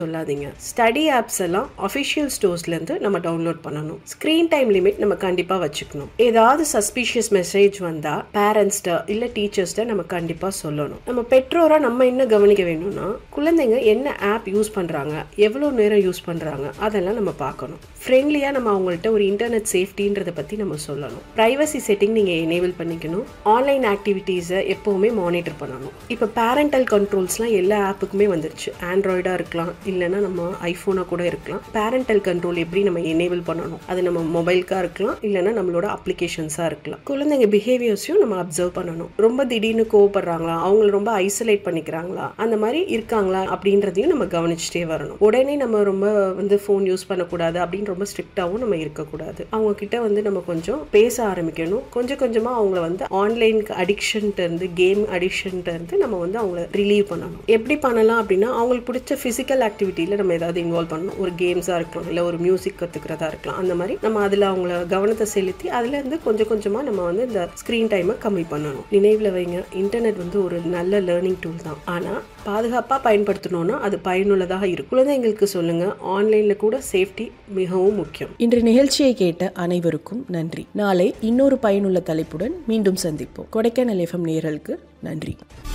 சொல்லாதீங்க study apps எல்லாம் official ஸ்டோர்ஸ்லேருந்து நம்ம டவுன்லோட் பண்ணணும் ஸ்க்ரீன் டைம் லிமிட் நம்ம கண்டிப்பாக வச்சுக்கணும் ஏதாவது சஸ்பீஷியஸ் மெசேஜ் வந்தால் பேரண்ட்ஸ்ட இல்லை டீச்சர்ஸ்ட நம்ம கண்டிப்பாக சொல்லணும் நம்ம பெற்றோராக நம்ம என்ன கவனிக்க வேணும்னா குழந்தைங்க என்ன ஆப் யூஸ் பண்ணுறாங்க எவ்வளோ நேரம் யூஸ் பண்ணுறாங்க அதெல்லாம் நம்ம பார்க்கணும் ஃப்ரெண்ட்லியாக நம்ம அவங்கள்ட்ட ஒரு இன்டர்நெட் சேஃப்டின்றதை பற்றி நம்ம சொல்லணும் ப்ரைவசி செட்டிங் நீங்கள் எனேபிள் பண்ணிக்கணும் ஆன்லைன் ஆக்டிவிட்டீஸை எப்போவுமே மானிட்டர் பண்ணணும் இப்போ பேரண்டல் கண்ட்ரோல்ஸ்லாம் எல்லா ஆப்புக்குமே வந்துருச்சு ஆண்ட்ராய்டாக இருக்கலாம் இல்லைன்னா நம்ம ஐஃபோனாக கூட இருக்கலாம் பேரண்டல் கண்ட்ரோல் எப்படி நம்ம எனேபிள் பண்ணணும் அது நம்ம மொபைலுக்காக இருக்கலாம் இல்லைன்னா நம்மளோட அப்ளிகேஷன்ஸாக இருக்கலாம் குழந்தைங்க பிஹேவியர்ஸையும் நம்ம அப்சர்வ் பண்ணணும் ரொம்ப திடீர்னு கோவப்படுறாங்களா அவங்கள ரொம்ப ஐசோலேட் பண்ணிக்கிறாங்களா அந்த மாதிரி இருக்காங்களா அப்படின்றதையும் நம்ம கவனிச்சுட்டே வரணும் உடனே நம்ம ரொம்ப வந்து ஃபோன் யூஸ் பண்ணக்கூடாது அப்படின்னு ரொம்ப ஸ்ட்ரிக்டாகவும் நம்ம இருக்கக்கூடாது அவங்க கிட்ட வந்து நம்ம கொஞ்சம் பேச ஆரம்பிக்கணும் கொஞ்சம் கொஞ்சமாக அவங்கள வந்து ஆன்லைன் அடிக்ஷன்ட்டு இருந்து கேம் அடிக்ஷன்ட்டு இருந்து நம்ம வந்து அவங்கள ரிலீவ் பண்ணணும் எப்படி பண்ணலாம் அப்படின்னா அவங்களுக்கு பிடிச்ச ஃபிசிக்கல் ஆக்டிவிட்டியில் நம்ம ஏதாவது இன்வால்வ் பண்ணணும் ஒரு கேம்ஸாக இருக்கலாம் இல்லை ஒரு மியூசிக் கற்றுக்கிறதா இருக்கலாம் அந்த மாதிரி நம்ம அதில் அவங்கள கவனத்தை செலுத்தி அதுலேருந்து கொஞ்சம் கொஞ்சமாக நம்ம வந்து இந்த ஸ்க்ரீன் டைமை கம்மி பண்ணணும் நினைவில் வைங்க இன்டர்நெட் வந்து ஒரு நல்ல லேர்னிங் டூல் தான் ஆனால் பாதுகாப்பாக பயன்படுத்தணும்னா அது பயனுள்ளதாக இருக்கும் குழந்தைங்களுக்கு சொல்லுங்க ஆன்லைனில் கூட சேஃப்டி மிகவும் முக்கியம் இன்று நிகழ்ச்சியை கேட்ட அனைவருக்கும் நன்றி நாளை இன்னொரு பயனுள்ள தலைப்புடன் மீண்டும் சந்திப்போம் கொடைக்கானல் எஃப்எம் நேயர்களுக்கு நன்றி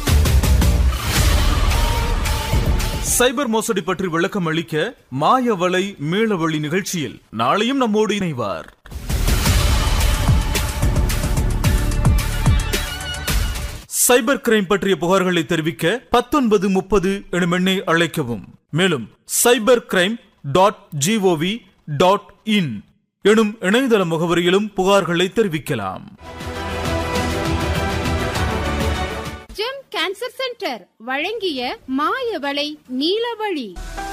சைபர் மோசடி பற்றி விளக்கம் அளிக்க மாயவலை மீளவழி நிகழ்ச்சியில் நாளையும் நம்மோடு இணைவார் சைபர் கிரைம் பற்றிய புகார்களை தெரிவிக்க பத்தொன்பது முப்பது எனும் எண்ணை அழைக்கவும் மேலும் cyber crime dot gov dot in எனும் இணையதள முகவரியிலும் புகார்களை தெரிவிக்கலாம் ஜெம் கேன்சர் சென்டர் வழங்கிய மாயவளை நீலவழி